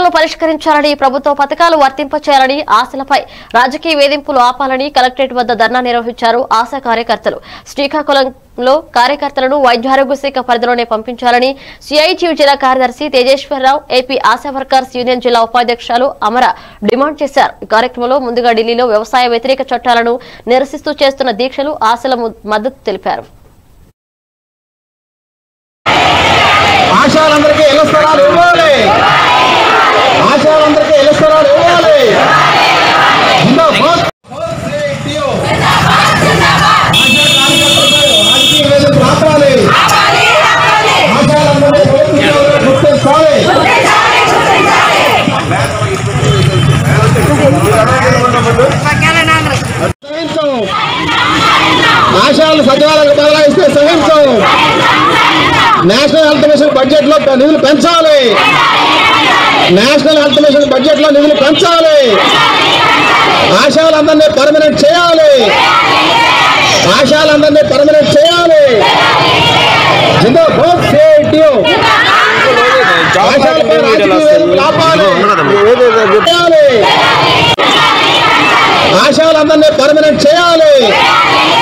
సమస్యలను పరిష్కరించాలని ప్రభుత్వ పథకాలు వర్తింపచేయాలని ఆశలపై రాజకీయ వేధింపులు ఆపాలని కలెక్టరేట్ వద్ద ధర్నా నిర్వహించారు ఆశా కార్యకర్తలు శ్రీకాకుళంలో కార్యకర్తలను వైద్యారోగ్య శాఖ పరిధిలోనే పంపించాలని సిఐటియు జిల్లా కార్యదర్శి Tejeswararao AP ASHA workers union జిల్లా ఉపాధ్యక్షులు అమర డిమాండ్ చేశారు ఈ కార్యక్రమంలో ముందుగా ఢిల్లీలో వ్యవసాయ వ్యతిరేక చట్టాలను నిరసిస్తూ చేస్తున్న దీక్షలు ఆశల ము- మద్దతు తెలిపారు ఆశాలందరికీ ఇళ్ల స్థలాలు ఇవ్వాలి ఆశాలందరికీ ఇళ్ల స్థలాలు ఇవ్వాలి జిందాబాద్. ఆశా కార్యకర్తలపై రాజకీయ వేధింపులు ఆపాలి. ఆశాలందరినీ ప్రభుత్వంలో గుర్తించాలి. సహించం. ఆశాలను సచివాలయాలకు బదలాయిస్తే సహించం నేషనల్ హెల్త్ మిషన్ బడ్జెట్ లో నిధులు పెంచాలి నేషనల్ హెల్త్ మిషన్ బడ్జెట్ లో నిధులు పెంచాలి ఆశాలందరినీ పర్మనెంట్ చేయాలి ఆశాలందరినీ పర్మనెంట్ చేయాలి జిందాబాద్ CITU. ఆశాలపై రాజకీయ వేధింపులు ఆపాలి. చేయాలి. ఆశాలందరినీ పర్మనెంట్ చేయాలి